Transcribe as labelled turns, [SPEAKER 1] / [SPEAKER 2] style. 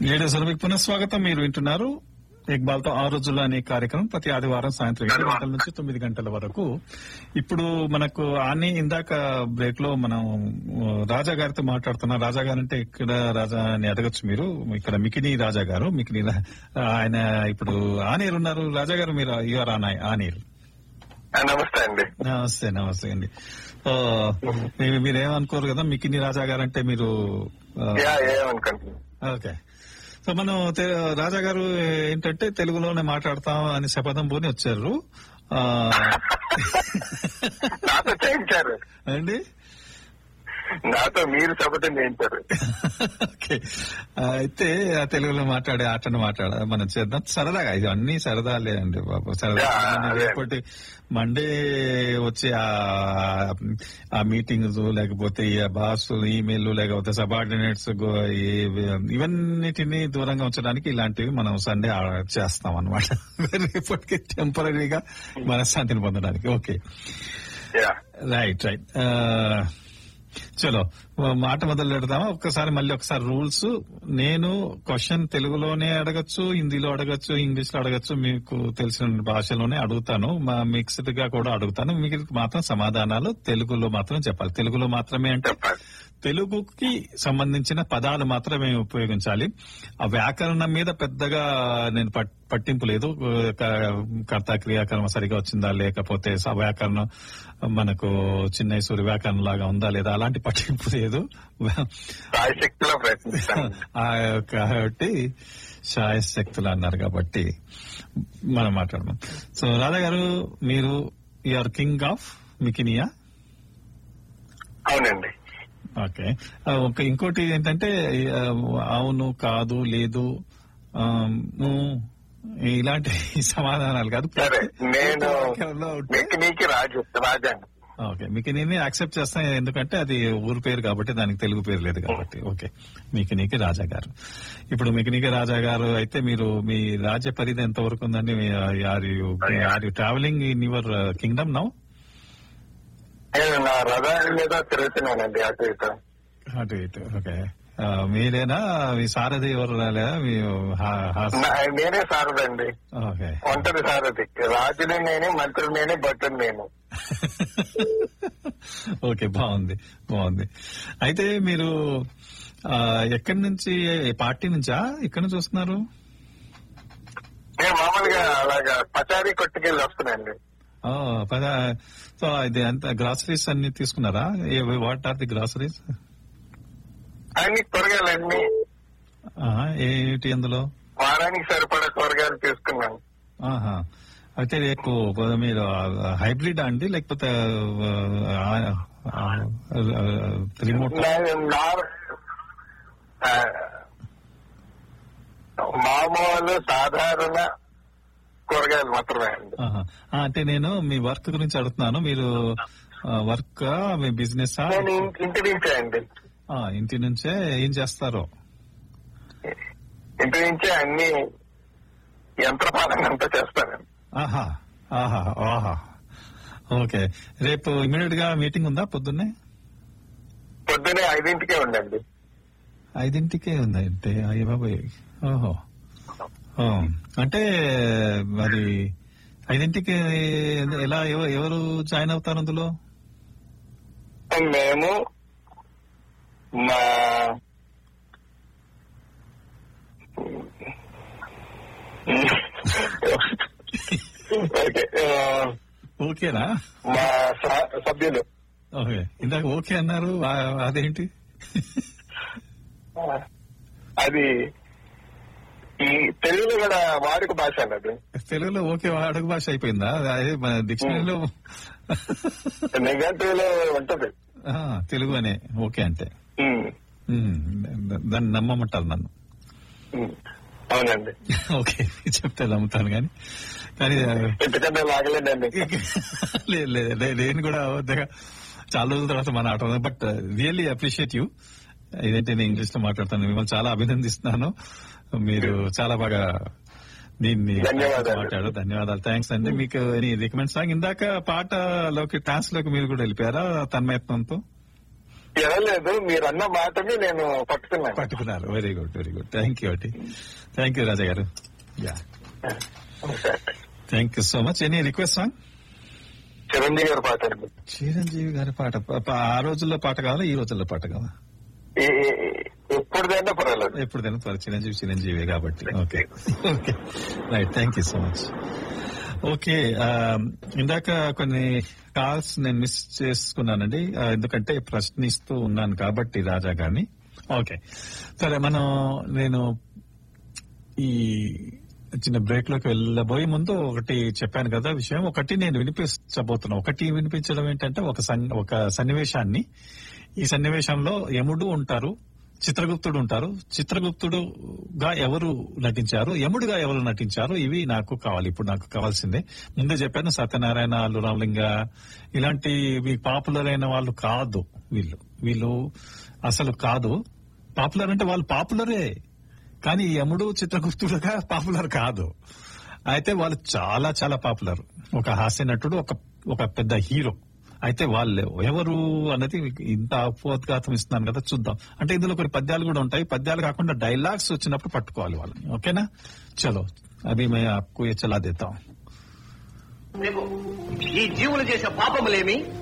[SPEAKER 1] Radio సర్వీకి పునఃస్వాగతం మీరు వింటున్నారు ఇక్బాల్ తో ఆ రోజుల్లో అనే కార్యక్రమం ప్రతి ఆదివారం సాయంత్రం ఏడు గంటల నుంచి తొమ్మిది గంటల వరకు ఇప్పుడు మనకు ఆని ఇందాక బ్రేక్ లో మనం ఆ, రాజా గారితో మాట్లాడుతున్నాం రాజా గారు అంటే ఇక్కడ రాజా అని అడగచ్చు మీరు ఇక్కడ మికిని రాజా గారు మికిని రా- ఆయన ఇప్పుడు ఆనేరు ఉన్నారు రాజా గారు మీరు యువర్ ఆన్ ఆనేరు
[SPEAKER 2] ఆ, నమస్తే అండి
[SPEAKER 1] నమస్తే నమస్తే అండి ఆ, మీ- మీరేమనుకోరు కదా మికిని రాజా గారు అంటే మీరు ఆ,
[SPEAKER 2] యా ఏమనుకుంటున్నా
[SPEAKER 1] ఓకే సో మనం తె- రాజా గారు ఏంటంటే తెలుగులోనే మాట్లాడతాం అని శపథం పోని వచ్చారు ఆ,
[SPEAKER 2] నాతో చేయించారు
[SPEAKER 1] అండి
[SPEAKER 2] నాతో మీరు శపథం చేయించారు
[SPEAKER 1] ఓకే అయితే ఆ తెలుగులో మాట్లాడే ఆటను మాట్లాడ మనం చేద్దాం సరదాగా ఇది అన్ని సరదాలే అండి బాబు సరదా
[SPEAKER 2] యా, అదే.
[SPEAKER 1] రేపటి మండే వచ్చే ఆ- ఆ మీటింగ్స్ లేకపోతే ఈ బాస్ ఈమెయిల్ లేకపోతే సబార్డినేట్స్ ఇవన్నిటిని దూరంగా ఉంచడానికి ఇలాంటివి మనం సండే చేస్తాం అనమాట రేపటికి టెంపరీగా మనశ్శాంతిని పొందడానికి ఓకే
[SPEAKER 2] యా
[SPEAKER 1] రైట్ రైట్ చలో మాట మొదలు పెడదామా ఒక్కసారి మళ్ళీ ఒకసారి రూల్స్ నేను క్వశ్చన్ తెలుగులోనే అడగచ్చు హిందీలో అడగచ్చు ఇంగ్లీష్ లో అడగచ్చు మీకు తెలిసిన భాషలోనే అడుగుతాను మా మిక్స్డ్ గా కూడా అడుగుతాను మీకు మాత్రం సమాధానాలు తెలుగులో మాత్రం చెప్పాలి తెలుగులో మాత్రమే అంటే
[SPEAKER 2] చెప్పండి
[SPEAKER 1] తెలుగుకి సంబంధించిన పదాలు మాత్రమే ఉపయోగించాలి ఆ వ్యాకరణం మీద పెద్దగా నేను పట్- పట్టింపు లేదు క- కర్త క్రియాకరణం సరిగా వచ్చిందా లేకపోతే స- వ్యాకరణం మనకు చిన్న సూర్య వ్యాకరణం లాగా ఉందా లేదా అలాంటి పట్టింపు లేదు
[SPEAKER 2] శక్తిలో ప్రయత్నిస్తాను
[SPEAKER 1] ఆ కాబట్టి శాయశక్తులు అన్నారు కాబట్టి మనం మాట్లాడదాం సో రాధా గారు మీరు ఆర్ కింగ్ ఆఫ్ మికినియా
[SPEAKER 2] అవునండి
[SPEAKER 1] ఓకే ఆ, ఒక ఇంకోటి ఏంటంటే ఆ, అవును కాదు లేదు ఆ, ఊ, ఇలాంటి సమాధానాలు కాదు
[SPEAKER 2] సరే నేను
[SPEAKER 1] వాక్యంలో ఉంటే-
[SPEAKER 2] మీకు నీకు రాజు రాజా
[SPEAKER 1] ఓకే మీకు నేను యాక్సెప్ట్ చేస్తాను ఎందుకంటే అది ఊరు పేరు కాబట్టి దానికి తెలుగు పేరు లేదు కాబట్టి ఓకే మీకు నీకి రాజా గారు ఇప్పుడు మీకు నీకి రాజా గారు అయితే మీరు మీ రాజ్య పరిధి ఎంత వరకు ఉందండి are you are you travelling in your kingdom now
[SPEAKER 2] నేను నా రథాల మీద తిరుగుతున్నానండి అటు ఇటు
[SPEAKER 1] అటు ఇటు ఓకే ఆ, మీరేనా మీ సారథి ఎవరు రాలేదా మీ హా- హార్స్
[SPEAKER 2] నా- నేనే సారదండి
[SPEAKER 1] ఓకే
[SPEAKER 2] ఒంటరి సారథి రాజుని నేనే మంత్రులు నేనే భట్టుని నేను
[SPEAKER 1] ఓకే బాగుంది బాగుంది అయితే మీరు ఆ, ఎక్కడి నుంచి ఏ పార్టీ నుంచా ఎక్కడి నుంచి వస్తున్నారు
[SPEAKER 2] నేను మామూలుగా అలాగా పచారీ కొట్టుకెళ్ళి వస్తున్నానండి
[SPEAKER 1] ఓ, పద సో ఇది అంత గ్రాసరీస్ అన్ని తీసుకున్నారా వాట్ ఆర్ ది గ్రాసరీస్
[SPEAKER 2] అన్ని కూరగాయలన్నీ
[SPEAKER 1] ఏంటి అందులో
[SPEAKER 2] వారానికి సరిపడా కూరగాయలు తీసుకున్నాను
[SPEAKER 1] ఆహా అయితే రేపు మీరు హైబ్రిడ్ అండి లేకపోతే రిమోట్
[SPEAKER 2] నేను నార్- ఆ, మామూలు సాధారణ కూరగాయలు మాత్రమే అండి
[SPEAKER 1] ఆహా. ఆ, అంటే నేను మీ వర్క్ గురించి అడుగుతున్నాను మీరు వర్క్ మీ బిజినెస్
[SPEAKER 2] నేను ఇన్- ఇంటి నుంచే అండి
[SPEAKER 1] ఇంటి నుంచే ఏం చేస్తారో
[SPEAKER 2] ఇంటి నుంచే అన్ని యంత్రపాలన అంతా చేస్తానండి
[SPEAKER 1] ఆహా ఆహా ఆహా ఓకే రేపు ఇమీడియట్ గా మీటింగ్ ఉందా పొద్దున్నే
[SPEAKER 2] పొద్దునే ఐదింటికే ఉండండి
[SPEAKER 1] ఐదింటికే ఉంది అంటే అయ్య బాబాయ్ ఓహో ఓ. అంటే మరి ఐదింటికి ఎలా ఎవ- ఎవరు జాయిన్ అవుతారు అందులో
[SPEAKER 2] మేము మా ఓకే ఆ,
[SPEAKER 1] ఓకేనా
[SPEAKER 2] మా స- సభ్యులు
[SPEAKER 1] ఓకే ఇందాక ఓకే అన్నారు ఆ, అదేంటి
[SPEAKER 2] అది ఈ తెలుగులో కూడా వాడుక భాష అన్నది
[SPEAKER 1] తెలుగులో ఓకే అడుగు భాష అయిపోయిందా అదే మన డిక్షనరీలో
[SPEAKER 2] నెగటివ్ లో ఉంటది
[SPEAKER 1] ఆ, తెలుగు అనే ఓకే అంటే
[SPEAKER 2] ఉమ్,
[SPEAKER 1] ఉమ్, దాన్ని నమ్మమంటారు నన్ను
[SPEAKER 2] ఉమ్, అవునండి
[SPEAKER 1] ఓకే చెప్తే నమ్ముతాను కానీ కానీ ఆ,
[SPEAKER 2] ఎందుకంటే లాగలేదండి
[SPEAKER 1] లేదు లేదు లే- నేను కూడా పెద్దగా చాలా రోజుల తర్వాత మన ఆట బట్ రియల్లీ అప్రిషియేట్ యూ ఇదంటే నేను ఇంగ్లీష్ లో మాట్లాడతాను మిమ్మల్ని చాలా అభినందిస్తున్నాను మీరు చాలా బాగా దీన్ని
[SPEAKER 2] ధన్యవాదాలు.
[SPEAKER 1] మాట్లాడు ధన్యవాదాలు థ్యాంక్స్ అండి మీకు రికమెండ్ సాంగ్ ఇందాక పాటలోకి డాన్స్ లోకి మీరు కూడా వెళ్ళిపోయారా తన్మయత్నంతో
[SPEAKER 2] ఎడలేదు మీరు అన్న మాటని నేను పట్టుకున్నాను
[SPEAKER 1] పట్టుకున్నారు very good very good thank you అండి థ్యాంక్ యూ రాజా గారు yeah thank you so much any request song
[SPEAKER 2] Chiranjeevi గారి పాట అండి
[SPEAKER 1] చిరంజీవి గారి పాట ప- ప- ఆ రోజుల్లో పాట కావాలా ఈ రోజుల్లో పాట కావాలా
[SPEAKER 2] ఈ- ఈ- ఎప్పుడుదైనా పర్వాలేదు
[SPEAKER 1] ఎప్పుడైనా పర్ చిరంజీవి చిరంజీవి కాబట్టి okay okay right thank you so much okay ఆ, ఇందాక కొన్ని కాల్స్ నేను మిస్ చేసుకున్నానండి ఆ, ఎందుకంటే ప్రశ్నిస్తూ ఉన్నాను కాబట్టి రాజా గారిని ఓకే సరే మనం నేను ఈ చిన్న బ్రేక్ లోకి వెళ్ళబోయే ముందు ఒకటి చెప్పాను కదా విషయం ఒకటి నేను వినిపించబోతున్నా ఒకటి వినిపించడం ఏంటంటే ఒక సన్- ఒక సన్నివేశాన్ని ఈ సన్నివేశంలో యముడు ఉంటారు చిత్రగుప్తుడు ఉంటారు చిత్రగుప్తుడుగా ఎవరు నటించారు యముడుగా ఎవరు నటించారు ఇవి నాకు కావాలి ఇప్పుడు నాకు కావాల్సిందే ముందే చెప్పాను సత్యనారాయణ అల్లు రామలింగ ఇలాంటి పాపులర్ అయిన వాళ్ళు కాదు వీళ్ళు వీళ్ళు అసలు కాదు పాపులర్ అంటే వాళ్ళు పాపులరే కానీ ఈ యముడు చిత్రగుప్తుడుగా పాపులర్ కాదు అయితే వాళ్ళు చాలా చాలా పాపులర్ ఒక హాస్య నటుడు ఒక ఒక పెద్ద హీరో అయితే వాళ్ళు ఎవరు అన్నది ఇంత అపోద్ఘాతం ఇస్తున్నాను కదా చూద్దాం అంటే ఇందులో కొన్ని పద్యాలు కూడా ఉంటాయి పద్యాలు కాకుండా డైలాగ్స్ వచ్చినప్పుడు పట్టుకోవాలి వాళ్ళని ఓకేనా చలో అవి మే ఆప్కు ये चला देता हूं
[SPEAKER 3] ఈ జీవులు చేసే పాపములేమి